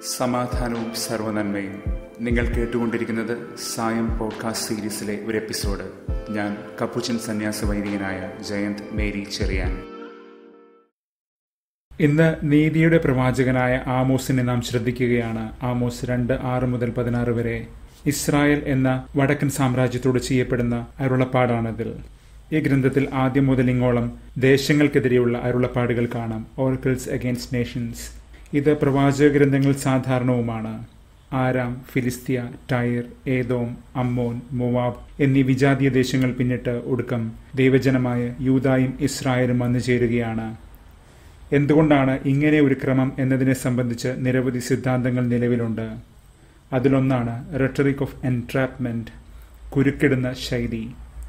സമാധാനവും സർവനന്മയും നിങ്ങൾ കേട്ടുകൊണ്ടിരിക്കുന്നത് സായം പോഡ്കാസ്റ്റ് സീരീസിലെ ഒരു എപ്പിസോഡ് ഞാൻ കപ്പുച്ചൻ സന്യാസ വൈദികനായ ജയന്ത് മേരി ചെറിയാൻ ഇന്ന് നീതിയുടെ പ്രവാചകനായ ആമോസിനെ നാം ശ്രദ്ധിക്കുകയാണ് ആമോസ് രണ്ട് ആറ് മുതൽ പതിനാറ് വരെ ഇസ്രായേൽ എന്ന വടക്കൻ സാമ്രാജ്യത്തോട് ചെയ്യപ്പെടുന്ന അരുളപ്പാടാണിതിൽ ഈ ഗ്രന്ഥത്തിൽ ആദ്യം മുതൽ ഇങ്ങോളം ദേശങ്ങൾക്കെതിരെയുള്ള അരുളപ്പാടുകൾ കാണാം ഓർക്കിൾസ് അഗെയിൻസ്റ്റ് നേഷൻസ് ഇത് പ്രവാചക ഗ്രന്ഥങ്ങൾ സാധാരണവുമാണ് Aram Philistia Tyre Edom Ammon Moab എന്നീ വിജാതീയ ദേശങ്ങൾ പിന്നിട്ട് ഒടുക്കം ദൈവജനമായ യൂതായും ഇസ്രായേലും വന്നു ചേരുകയാണ് എന്തുകൊണ്ടാണ് ഇങ്ങനെ ഒരു ക്രമം എന്നതിനെ സംബന്ധിച്ച് നിരവധി സിദ്ധാന്തങ്ങൾ നിലവിലുണ്ട് അതിലൊന്നാണ് റെട്ടറിക് ഓഫ് എൻട്രാപ്മെന്റ് കുരുക്കിടുന്ന ശൈലി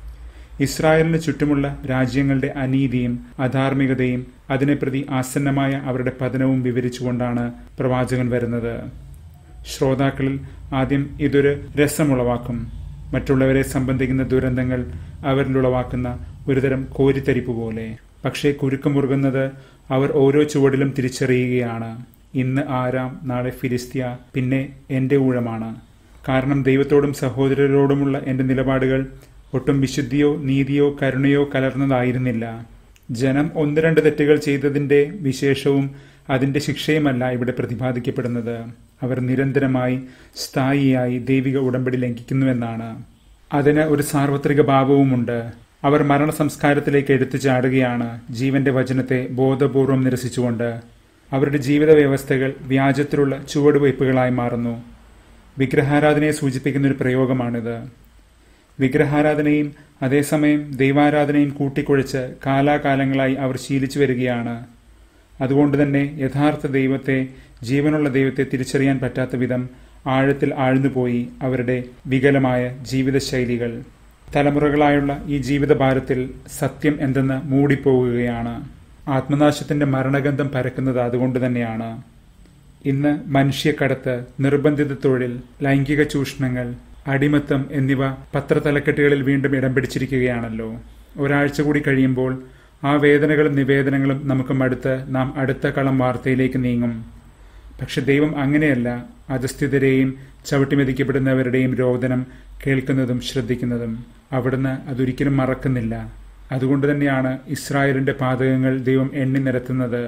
ഇസ്രായേലിന് ചുറ്റുമുള്ള രാജ്യങ്ങളുടെ അനീതിയും അധാർമികതയും അതിനെ പ്രതി ആസന്നമായ അവരുടെ പതനവും വിവരിച്ചുകൊണ്ടാണ് പ്രവാചകൻ വരുന്നത് ശ്രോതാക്കളിൽ ആദ്യം ഇതൊരു രസമുളവാക്കും മറ്റുള്ളവരെ സംബന്ധിക്കുന്ന ദുരന്തങ്ങൾ അവരിലുളവാക്കുന്ന ഒരുതരം കോരിത്തരിപ്പ് പോലെ പക്ഷേ കുരുക്ക് മുറുകുന്നത് അവർ ഓരോ ചുവടിലും തിരിച്ചറിയുകയാണ് ഇന്ന് ആരാം നാളെ ഫിലിസ്തീയ പിന്നെ എൻ്റെ ഊഴമാണ് കാരണം ദൈവത്തോടും സഹോദരരോടുമുള്ള എൻ്റെ നിലപാടുകൾ ഒട്ടും വിശുദ്ധിയോ നീതിയോ കരുണയോ കലർന്നതായിരുന്നില്ല ജനം ഒന്ന് രണ്ട് തെറ്റുകൾ ചെയ്തതിൻ്റെ വിശേഷവും അതിൻ്റെ ശിക്ഷയുമല്ല ഇവിടെ പ്രതിപാദിക്കപ്പെടുന്നത് അവർ നിരന്തരമായി സ്ഥായിയായി ദൈവിക ഉടമ്പടി ലംഘിക്കുന്നുവെന്നാണ് അതിന് ഒരു സാർവത്രിക ഭാവവുമുണ്ട് അവർ മരണ സംസ്കാരത്തിലേക്ക് എടുത്തു ചാടുകയാണ് ജീവന്റെ വചനത്തെ ബോധപൂർവം നിരസിച്ചുകൊണ്ട് അവരുടെ ജീവിത വ്യവസ്ഥകൾ വ്യാജത്തിലുള്ള ചുവടുവയ്പ്പുകളായി മാറുന്നു വിഗ്രഹാരാധനയെ സൂചിപ്പിക്കുന്ന ഒരു പ്രയോഗമാണിത് വിഗ്രഹാരാധനയും അതേസമയം ദൈവാരാധനയും കൂട്ടിക്കുഴച്ച് കാലാകാലങ്ങളായി അവർ ശീലിച്ചു വരികയാണ് അതുകൊണ്ട് തന്നെ യഥാർത്ഥ ദൈവത്തെ ജീവനുള്ള ദൈവത്തെ തിരിച്ചറിയാൻ പറ്റാത്ത വിധം ആഴത്തിൽ ആഴ്ന്നുപോയി അവരുടെ വികലമായ ജീവിതശൈലികൾ തലമുറകളായുള്ള ഈ ജീവിതഭാരത്തിൽ സത്യം എന്തെന്ന് മൂടിപ്പോവുകയാണ് ആത്മനാശത്തിന്റെ മരണഗന്ധം പരക്കുന്നത് അതുകൊണ്ട് തന്നെയാണ് ഇന്ന് മനുഷ്യക്കടത്ത് നിർബന്ധിത തൊഴിൽ ലൈംഗിക ചൂഷണങ്ങൾ അടിമത്തം എന്നിവ പത്രതലക്കെട്ടുകളിൽ വീണ്ടും ഇടം പിടിച്ചിരിക്കുകയാണല്ലോ ഒരാഴ്ച കൂടി കഴിയുമ്പോൾ ആ വേദനകളും നിവേദനങ്ങളും നമുക്ക് മടുത്ത് നാം അടുത്ത കളം വാർത്തയിലേക്ക് നീങ്ങും പക്ഷെ ദൈവം അങ്ങനെയല്ല അധസ്ഥിതരെയും ചവിട്ടിമെതിക്കപ്പെടുന്നവരുടെയും രോദനം കേൾക്കുന്നതും ശ്രദ്ധിക്കുന്നതും അവിടുന്ന് അതൊരിക്കലും മറക്കുന്നില്ല അതുകൊണ്ട് തന്നെയാണ് ഇസ്രായേലിന്റെ പാതകങ്ങൾ ദൈവം എണ്ണി നിരത്തുന്നത്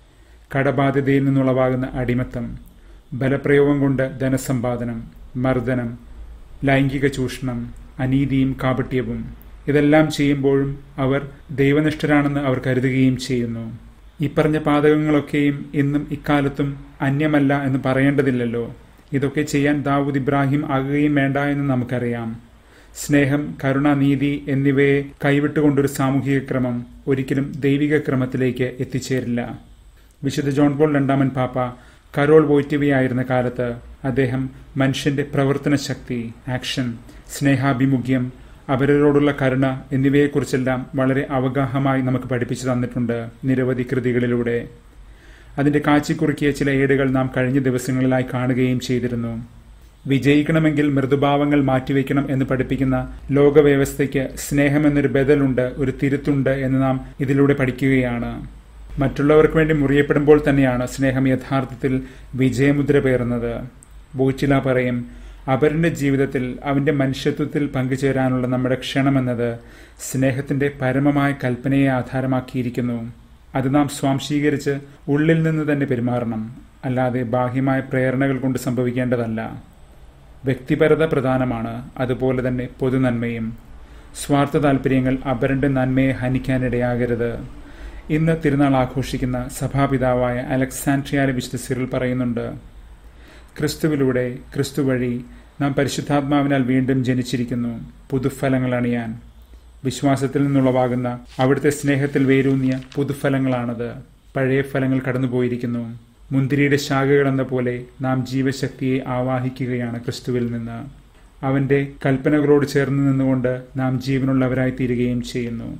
കടബാധ്യതയിൽ നിന്നുളവാകുന്ന അടിമത്തം ബലപ്രയോഗം കൊണ്ട് ധനസമ്പാദനം മർദ്ദനം ലൈംഗിക ചൂഷണം അനീതിയും കാപട്യവും ഇതെല്ലാം ചെയ്യുമ്പോഴും അവർ ദൈവനിഷ്ഠരാണെന്ന് അവർ കരുതുകയും ചെയ്യുന്നു ഈ പറഞ്ഞ പാതകങ്ങളൊക്കെയും ഇന്നും ഇക്കാലത്തും അന്യമല്ല എന്ന് പറയേണ്ടതില്ലല്ലോ ഇതൊക്കെ ചെയ്യാൻ ദാവൂദ് ഇബ്രാഹിം ആകുകയും വേണ്ട എന്ന് നമുക്കറിയാം സ്നേഹം കരുണ നീതി എന്നിവയെ കൈവിട്ടുകൊണ്ടൊരു സാമൂഹിക ക്രമം ഒരിക്കലും ദൈവിക ക്രമത്തിലേക്ക് എത്തിച്ചേരില്ല വിശുദ്ധ ജോൺ പോൾ രണ്ടാമൻ പാപ്പ കരോൾ വോയ്റ്റവിയായിരുന്ന കാലത്ത് അദ്ദേഹം മനുഷ്യന്റെ പ്രവർത്തന ശക്തി ആക്ഷൻ സ്നേഹാഭിമുഖ്യം അവരോടുള്ള കരുണ എന്നിവയെക്കുറിച്ചെല്ലാം വളരെ അവഗാഹമായി നമുക്ക് പഠിപ്പിച്ചു തന്നിട്ടുണ്ട് നിരവധി കൃതികളിലൂടെ അതിന്റെ കാച്ചിക്കുറുക്കിയ ചില ഏടുകൾ നാം കഴിഞ്ഞ ദിവസങ്ങളിലായി കാണുകയും ചെയ്തിരുന്നു വിജയിക്കണമെങ്കിൽ മൃദുഭാവങ്ങൾ മാറ്റിവെക്കണം എന്ന് പഠിപ്പിക്കുന്ന ലോകവ്യവസ്ഥയ്ക്ക് സ്നേഹം എന്നൊരു ബദലുണ്ട് ഒരു തിരുത്തുണ്ട് എന്ന് നാം ഇതിലൂടെ പഠിക്കുകയാണ് മറ്റുള്ളവർക്ക് വേണ്ടി മുറിയപ്പെടുമ്പോൾ തന്നെയാണ് സ്നേഹം യഥാർത്ഥത്തിൽ വിജയമുദ്ര പേറുന്നത് ബോച്ചില പറയും അപരന്റെ ജീവിതത്തിൽ അവന്റെ മനുഷ്യത്വത്തിൽ പങ്കുചേരാനുള്ള നമ്മുടെ ക്ഷണമെന്നത് സ്നേഹത്തിന്റെ പരമമായ കൽപ്പനയെ ആധാരമാക്കിയിരിക്കുന്നു അത് നാം സ്വാംശീകരിച്ച് ഉള്ളിൽ നിന്ന് തന്നെ പെരുമാറണം അല്ലാതെ ബാഹ്യമായ പ്രേരണകൾ കൊണ്ട് സംഭവിക്കേണ്ടതല്ല വ്യക്തിപരത പ്രധാനമാണ് അതുപോലെ തന്നെ പൊതുനന്മയും സ്വാർത്ഥ താല്പര്യങ്ങൾ അപരന്റെ നന്മയെ ഹനിക്കാനിടയാകരുത് ഇന്ന് തിരുനാൾ ആഘോഷിക്കുന്ന സഭാപിതാവായ അലക്സാൻഡ്രിയാലെ വിശുദ്ധ സിറിൽ പറയുന്നുണ്ട് ക്രിസ്തുവിലൂടെ ക്രിസ്തു വഴി നാം പരിശുദ്ധാത്മാവിനാൽ വീണ്ടും ജനിച്ചിരിക്കുന്നു പുതുഫലങ്ങൾ അണിയാൻ വിശ്വാസത്തിൽ നിന്നുളവാകുന്ന അവിടുത്തെ സ്നേഹത്തിൽ വേരൂന്നിയ പുതുഫലങ്ങളാണത് പഴയ ഫലങ്ങൾ കടന്നുപോയിരിക്കുന്നു മുന്തിരിയുടെ ശാഖകൾ എന്ന പോലെ നാം ജീവശക്തിയെ ആവാഹിക്കുകയാണ് ക്രിസ്തുവിൽ നിന്ന് അവന്റെ കൽപ്പനകളോട് ചേർന്ന് നിന്നുകൊണ്ട് നാം ജീവനുള്ളവരായി തീരുകയും ചെയ്യുന്നു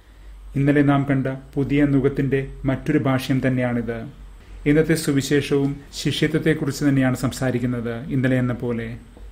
ഇന്നലെ നാം കണ്ട പുതിയ നുഖത്തിന്റെ മറ്റൊരു ഭാഷ്യം തന്നെയാണിത് ഇന്നത്തെ സുവിശേഷവും ശിഷ്യത്വത്തെക്കുറിച്ച് തന്നെയാണ് സംസാരിക്കുന്നത് ഇന്നലെ എന്ന പോലെ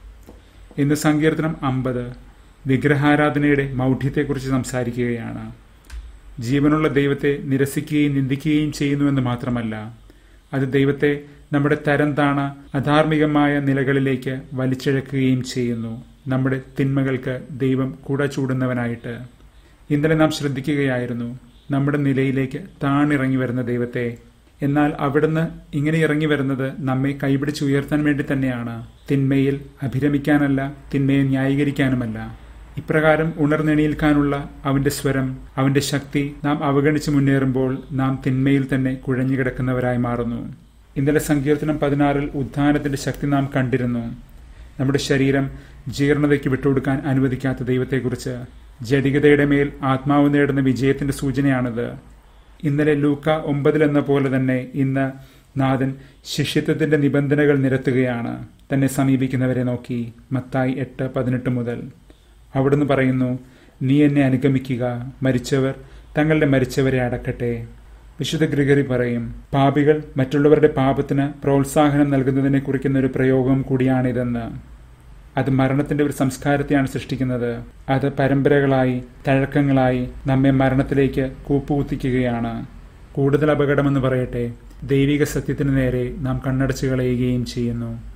ഇന്ന് സങ്കീർത്തനം അമ്പത് വിഗ്രഹാരാധനയുടെ മൗഢ്യത്തെക്കുറിച്ച് സംസാരിക്കുകയാണ് ജീവനുള്ള ദൈവത്തെ നിരസിക്കുകയും നിന്ദിക്കുകയും ചെയ്യുന്നുവെന്ന് മാത്രമല്ല അത് ദൈവത്തെ നമ്മുടെ തരം താണ അധാർമികമായ നിലകളിലേക്ക് വലിച്ചിഴക്കുകയും ചെയ്യുന്നു നമ്മുടെ തിന്മകൾക്ക് ദൈവം കൂടെ ചൂടുന്നവനായിട്ട് ഇന്നലെ നാം ശ്രദ്ധിക്കുകയായിരുന്നു നമ്മുടെ നിലയിലേക്ക് താണിറങ്ങി വരുന്ന ദൈവത്തെ എന്നാൽ അവിടുന്ന് ഇങ്ങനെ ഇറങ്ങി വരുന്നത് നമ്മെ കൈപിടിച്ച് ഉയർത്താൻ വേണ്ടി തന്നെയാണ് തിന്മയിൽ അഭിരമിക്കാനല്ല തിന്മയെ ന്യായീകരിക്കാനുമല്ല ഇപ്രകാരം ഉണർന്നെണീൽക്കാനുള്ള അവന്റെ സ്വരം അവന്റെ ശക്തി നാം അവഗണിച്ച് മുന്നേറുമ്പോൾ നാം തിന്മയിൽ തന്നെ കുഴഞ്ഞു കിടക്കുന്നവരായി മാറുന്നു ഇന്നലെ സങ്കീർത്തനം പതിനാറിൽ ഉത്ഥാനത്തിന്റെ ശക്തി നാം കണ്ടിരുന്നു നമ്മുടെ ശരീരം ജീർണതയ്ക്ക് വിട്ടുകൊടുക്കാൻ അനുവദിക്കാത്ത ദൈവത്തെക്കുറിച്ച് ജഡികതയുടെ മേൽ ആത്മാവ് നേടുന്ന വിജയത്തിന്റെ സൂചനയാണിത് ഇന്നലെ ലൂക്ക ഒമ്പതിലെന്ന പോലെ തന്നെ ഇന്ന് നാഥൻ ശിഷ്യത്വത്തിന്റെ നിബന്ധനകൾ നിരത്തുകയാണ് തന്നെ സമീപിക്കുന്നവരെ നോക്കി മത്തായി എട്ട് പതിനെട്ട് മുതൽ അവിടുന്ന് പറയുന്നു നീ എന്നെ അനുഗമിക്കുക മരിച്ചവർ തങ്ങളുടെ മരിച്ചവരെ അടക്കട്ടെ വിശുദ്ധ ഗ്രിഗറി പറയും പാപികൾ മറ്റുള്ളവരുടെ പാപത്തിന് പ്രോത്സാഹനം നൽകുന്നതിനെ കുറിക്കുന്ന ഒരു പ്രയോഗം കൂടിയാണിതെന്ന് അത് മരണത്തിന്റെ ഒരു സംസ്കാരത്തെയാണ് സൃഷ്ടിക്കുന്നത് അത് പരമ്പരകളായി തഴക്കങ്ങളായി നമ്മെ മരണത്തിലേക്ക് കൂപ്പുകുത്തിക്കുകയാണ് കൂടുതൽ അപകടമെന്ന് പറയട്ടെ ദൈവിക സത്യത്തിന് നേരെ നാം കണ്ണടച്ചു കളയുകയും ചെയ്യുന്നു